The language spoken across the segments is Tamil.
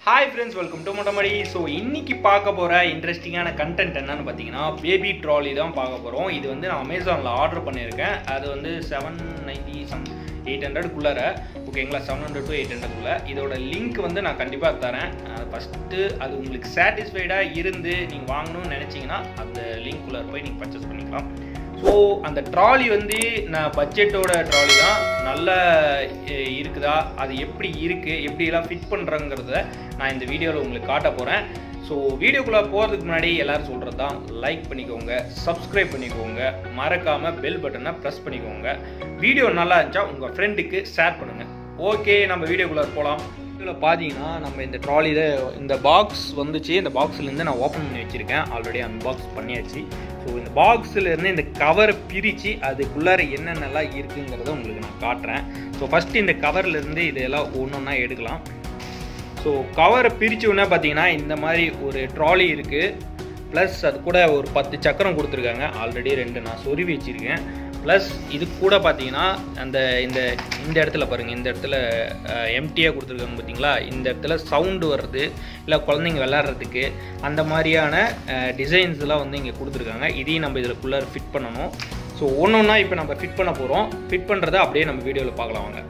Hi friends welcome to Mottamadi so இன்னைக்கு பார்க்க போகிற இன்ட்ரெஸ்டிங்கான கண்டென்ட் என்னன்னு பார்த்தீங்கன்னா பேபி ட்ராலி தான் பார்க்க போகிறோம் இது வந்து நான் அமேசானில் ஆர்டர் பண்ணியிருக்கேன் அது வந்து செவன் நைன்டி சம் எயிட் ஹண்ட்ரட்குள்ளார ஓகேங்களா செவன் ஹண்ட்ரட் டு எயிட் ஹண்ட்ரட்குள்ளே இதோட லிங்க் வந்து நான் கண்டிப்பாக தரேன் ஃபஸ்ட்டு அது உங்களுக்கு சாட்டிஸ்ஃபைடாக இருந்து நீங்கள் வாங்கணும்னு நினச்சிங்கன்னா அந்த லிங்க்குள்ளே போய் நீங்கள் பர்ச்சேஸ் பண்ணிக்கலாம் ஸோ அந்த ட்ராலி வந்து நான் பட்ஜெட்டோட ட்ராலி தான் நல்லா அஹ், இருக்குதா அது எப்படி இருக்குது எப்படியெல்லாம் ஃபிட் பண்ணுறங்கிறத நான் இந்த வீடியோவில் உங்களுக்கு காட்ட போகிறேன் ஸோ வீடியோக்குள்ளே போகிறதுக்கு முன்னாடி எல்லாரும் சொல்கிறது தான் லைக் பண்ணிக்கோங்க சப்ஸ்கிரைப் பண்ணிக்கோங்க மறக்காமல் பெல் பட்டனை ப்ரெஸ் பண்ணிக்கோங்க வீடியோ நல்லா இருந்துச்சா உங்கள் ஃப்ரெண்டுக்கு ஷேர் பண்ணுங்கள் ஓகே நம்ம வீடியோக்குள்ளே போகலாம் இதில் பார்த்தீங்கன்னா நம்ம இந்த ட்ராலியில் இந்த பாக்ஸ் வந்துச்சு இந்த பாக்ஸ்லேருந்து நான் ஓப்பன் பண்ணி வச்சுருக்கேன் ஆல்ரெடி அன்பாக்ஸ் பண்ணியாச்சு ஸோ இந்த பாக்ஸில் இருந்து இந்த கவரை பிரித்து அதுக்குள்ளார என்னென்னலாம் இருக்குங்கிறத உங்களுக்கு நான் காட்டுறேன் ஸோ ஃபஸ்ட்டு இந்த கவர்லேருந்து இதெல்லாம் ஒன்று ஒன்றா எடுக்கலாம் ஸோ கவரை பிரித்த உடனே பார்த்தீங்கன்னா இந்த மாதிரி ஒரு ட்ராலி இருக்குது ப்ளஸ் அது கூட ஒரு பத்து சக்கரம் கொடுத்துருக்காங்க ஆல்ரெடி ரெண்டு நான் சொருவி வச்சுருக்கேன் ப்ளஸ் இது கூட பார்த்தீங்கன்னா அந்த இந்த இந்த இடத்துல பாருங்கள் இந்த இடத்துல எம்டியாக கொடுத்துருக்காங்க பார்த்தீங்களா இந்த இடத்துல சவுண்டு வர்றது இல்லை குழந்தைங்க விளாட்றதுக்கு அந்த மாதிரியான டிசைன்ஸ்லாம் வந்து இங்கே கொடுத்துருக்காங்க இதையும் நம்ம இதில் ஃபிட் பண்ணணும் ஸோ ஒன்று ஒன்றா இப்போ நம்ம ஃபிட் பண்ண போகிறோம் ஃபிட் பண்ணுறதை அப்படியே நம்ம வீடியோவில் பார்க்கலாம் வாங்க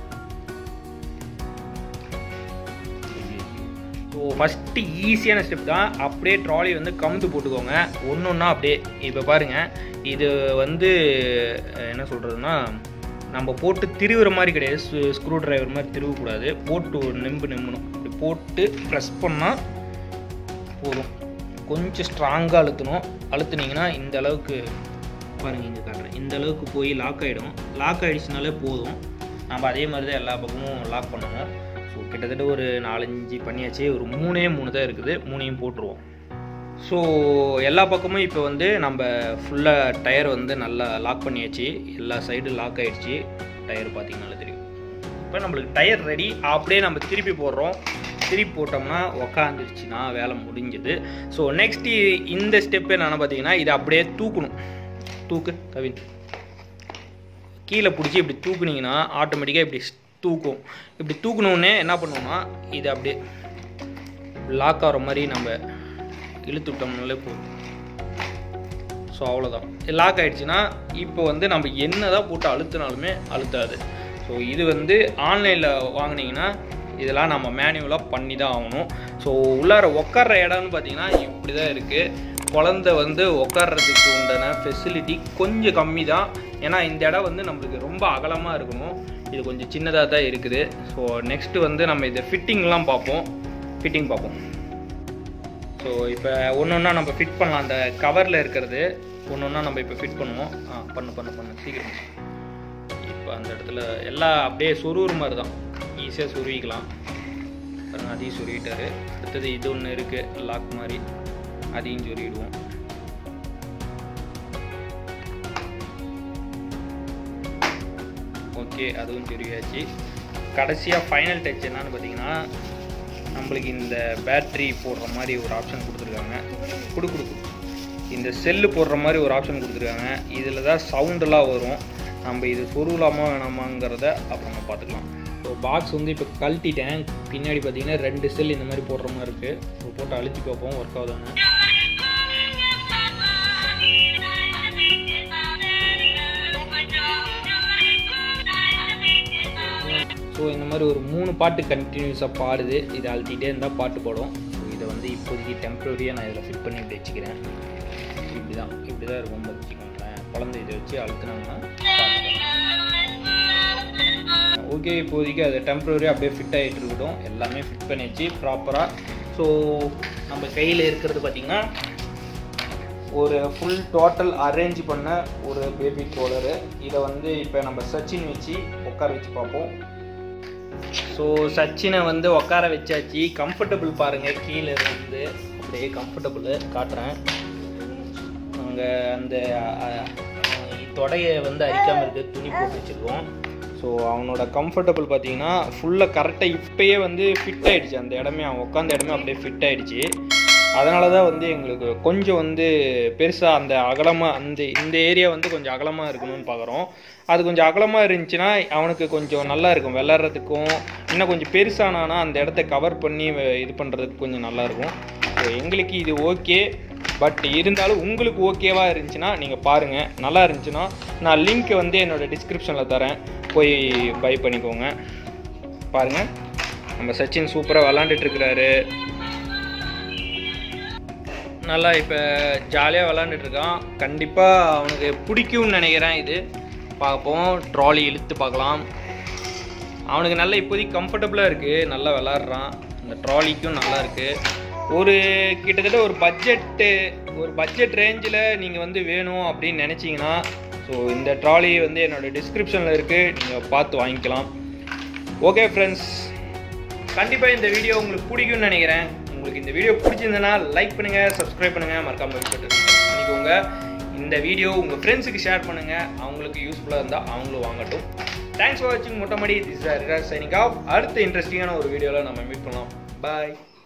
ஸோ ஃபஸ்ட்டு ஈஸியான ஸ்டெப் தான் அப்படியே ட்ராலி வந்து கமுத்து போட்டுக்கோங்க ஒன்று ஒன்றா அப்படியே இப்போ பாருங்கள் இது வந்து அஹ், என்ன சொல்கிறதுனா நம்ம போட்டு திருவுற மாதிரி கிடையாது ஸ்க்ரூ டிரைவர் மாதிரி திருவக்கூடாது போட்டு ஒரு நெம்பு நெம்பணும் இப்படி போட்டு ப்ரெஸ் பண்ணால் போதும் கொஞ்சம் ஸ்ட்ராங்காக அழுத்தணும் அழுத்துனீங்கன்னா இந்த அளவுக்கு பாருங்கள் இங்கே காட்டுறேன் இந்த அளவுக்கு போய் லாக் ஆகிடும் லாக் ஆகிடுச்சுனாலே போதும் நம்ம அதே மாதிரி தான் எல்லா பக்கமும் லாக் பண்ணணும் ஸோ கிட்டத்தட்ட ஒரு நாலஞ்சு பண்ணியாச்சு ஒரு மூணே மூணு தான் இருக்குது மூணையும் போட்டுருவோம் ஸோ எல்லா பக்கமும் இப்போ வந்து நம்ம ஃபுல்லாக டயர் வந்து நல்லா லாக் பண்ணியாச்சு எல்லா சைடும் லாக் ஆயிடுச்சு டயர் பார்த்தீங்கனாலே தெரியும் இப்போ நம்மளுக்கு டயர் ரெடி அப்படியே நம்ம திருப்பி போடுறோம் திருப்பி போட்டோம்னா உக்காந்துருச்சுன்னா வேலை முடிஞ்சுது ஸோ நெக்ஸ்ட் இந்த ஸ்டெப் என்னென்னு பார்த்தீங்கன்னா இதை அப்படியே தூக்கணும் தூக்கு கவின் கீழே பிடிச்சி இப்படி தூக்குனீங்கன்னா ஆட்டோமேட்டிக்காக இப்படி தூக்கும் இப்படி தூக்குனோடனே என்ன பண்ணுவோம்னா இது அப்படியே லாக் ஆகிற மாதிரி நம்ம இழுத்து விட்டோம்னாலே போதும் ஸோ அவ்வளோதான் லாக் ஆயிடுச்சுன்னா இப்போ வந்து நம்ம என்ன தான் போட்டு அழுத்தினாலுமே அழுத்தாது ஸோ இது வந்து ஆன்லைனில் வாங்கினீங்கன்னா இதெல்லாம் நம்ம மேனுவலாக பண்ணி தான் ஆகணும் ஸோ உள்ளார உட்கார்ற இடம்னு பார்த்தீங்கன்னா இப்படி தான் இருக்குது குழந்த வந்து உட்கார்றதுக்கு உண்டான ஃபெசிலிட்டி கொஞ்சம் கம்மி தான் ஏன்னா இந்த இடம் வந்து நம்மளுக்கு ரொம்ப அகலமாக இருக்கணும் இது கொஞ்சம் சின்னதாக தான் இருக்குது ஸோ நெக்ஸ்ட்டு வந்து நம்ம இதை ஃபிட்டிங்லாம் பார்ப்போம் ஃபிட்டிங் பார்ப்போம் ஸோ இப்போ ஒன்று ஒன்றா நம்ம ஃபிட் பண்ணலாம் அந்த கவரில் இருக்கிறது ஒன்று ஒன்றா நம்ம இப்போ ஃபிட் பண்ணுவோம் ஆ பண்ணு பண்ணு பண்ணு சீக்கிரம் இப்போ அந்த இடத்துல எல்லாம் அப்படியே சொருவுற மாதிரி தான் ஈஸியாக சொருவிக்கலாம் பாருங்க அதையும் சொருவிட்டாரு அடுத்தது இது ஒன்று இருக்குது லாக் மாதிரி அதையும் சொருவிடுவோம் ஓகே அதுவும் சொருவியாச்சு கடைசியாக ஃபைனல் டச் என்னன்னு பார்த்தீங்கன்னா நம்மளுக்கு இந்த பேட்ரி போடுற மாதிரி ஒரு ஆப்ஷன் கொடுத்துருக்காங்க கொடு கொடு கொடு. இந்த செல்லு போடுற மாதிரி ஒரு ஆப்ஷன் கொடுத்துருக்காங்க இதில் தான் சவுண்டெல்லாம் வரும் நம்ம இது சொருவலாமா வேணாமாங்கிறத அப்புறமா பார்த்துக்கலாம் ஸோ பாக்ஸ் வந்து இப்போ கழட்டிட்டேன் பின்னாடி பார்த்தீங்கன்னா ரெண்டு செல் இந்த மாதிரி போடுற மாதிரி இருக்குது ஸோ போட்டு அழுத்தி பார்ப்போம் ஒர்க் ஆகுதானே ஸோ இந்த மாதிரி ஒரு மூணு பாட்டு கண்டினியூஸாக பாடுது இதை அழுத்திட்டே இருந்தால் பாட்டு பாடும் ஸோ இதை வந்து இப்போதைக்கு டெம்பரரியாக நான் இதில் ஃபிட் பண்ணி இப்படி வச்சுக்கிறேன் இப்படி தான் இப்படி தான் இருக்கும் போது வச்சுக்கோங்களேன் குழந்தை இதை வச்சு அழுத்தினாங்கன்னா ஓகே இப்போதைக்கு அது டெம்பரரியாக அப்படியே ஃபிட் ஆகிட்டு இருக்கட்டும் எல்லாமே ஃபிட் பண்ணியாச்சு ப்ராப்பராக ஸோ நம்ம கையில் இருக்கிறது பார்த்திங்கன்னா ஒரு ஃபுல் டோட்டல் அரேஞ்ச் பண்ண ஒரு பேபி ட்ரோலரு இதை வந்து இப்போ நம்ம சச்சின் வச்சு உட்கார வச்சு பார்ப்போம் ஸோ சச்சினை வந்து உட்கார வச்சாச்சு கம்ஃபர்டபுள் பாருங்கள் கீழே இருந்து அப்படியே கம்ஃபர்டபுள் காட்டுறேன் அங்கே அந்த அஹ், அஹ், தொடையை வந்து அரிக்காமல் இருக்க துணி போட்டு வச்சுருக்கோம் ஸோ அவனோட கம்ஃபர்டபுள் பார்த்தீங்கன்னா ஃபுல்லாக கரெக்டாக இப்போயே வந்து ஃபிட் ஆயிடுச்சு அந்த இடமே அவன் உட்காந்த இடமே அப்படியே ஃபிட் ஆயிடுச்சு அதனால தான் வந்து எங்களுக்கு கொஞ்சம் வந்து பெருசாக அந்த அகலமாக அந்த இந்த ஏரியா வந்து கொஞ்சம் அகலமாக இருக்கணும்னு பார்க்குறோம் அது கொஞ்சம் அகலமாக இருந்துச்சுன்னா அவனுக்கு கொஞ்சம் நல்லா இருக்கும் விளாட்றதுக்கும் இன்னும் கொஞ்சம் பெருசானானா அந்த இடத்த கவர் பண்ணி வ- இது பண்ணுறதுக்கு கொஞ்சம் நல்லாயிருக்கும் ஸோ எங்களுக்கு இது ஓகே பட் இருந்தாலும் உங்களுக்கு ஓகேவாக இருந்துச்சுன்னா நீங்கள் பாருங்கள் நல்லா இருந்துச்சுன்னா நான் லிங்க் வந்து என்னோடய டிஸ்கிரிப்ஷனில் தரேன் போய் பை பண்ணிக்கோங்க பாருங்கள் நம்ம சச்சின் சூப்பராக விளாண்டுட்டு இருக்கிறாரு நல்லா இப்போ ஜாலியாக விளாண்டுட்டு இருக்கான் கண்டிப்பாக அவனுக்கு பிடிக்கும்னு நினைக்கிறேன் இது பார்ப்போம் ட்ராலி இழுத்து பார்க்கலாம் அவனுக்கு நல்ல இப்போதைக்கு கம்ஃபர்டபுளாக இருக்குது நல்லா விளாட்றான் இந்த ட்ராலிக்கும் நல்லா இருக்குது ஒரு கிட்டத்தட்ட ஒரு பட்ஜெட்டு ஒரு பட்ஜெட் ரேஞ்சில் நீங்கள் வந்து வேணும் அப்படின்னு நினச்சிங்கன்னா ஸோ இந்த ட்ராலி வந்து என்னோடய டிஸ்கிரிப்ஷனில் இருக்குது நீங்கள் பார்த்து வாங்கிக்கலாம் ஓகே ஃப்ரெண்ட்ஸ் கண்டிப்பாக இந்த வீடியோ உங்களுக்கு பிடிக்கும்னு நினைக்கிறேன் உங்களுக்கு இந்த வீடியோ பிடிச்சிருந்ததுன்னா லைக் பண்ணுங்கள் சப்ஸ்கிரைப் பண்ணுங்கள் மறக்காம பண்ணிக்கோங்க இந்த வீடியோ உங்கள் ஃப்ரெண்ட்ஸுக்கு ஷேர் பண்ணுங்கள் அவங்களுக்கு யூஸ்ஃபுல்லாக இருந்தால் அவங்களும் வாங்கட்டும் தேங்க்ஸ் ஃபார் வாட்சிங் Mottamadi this are signing off அடுத்த இன்ட்ரெஸ்டிங்கான ஒரு வீடியோவில் நம்ம மீட் பண்ணலாம் பாய்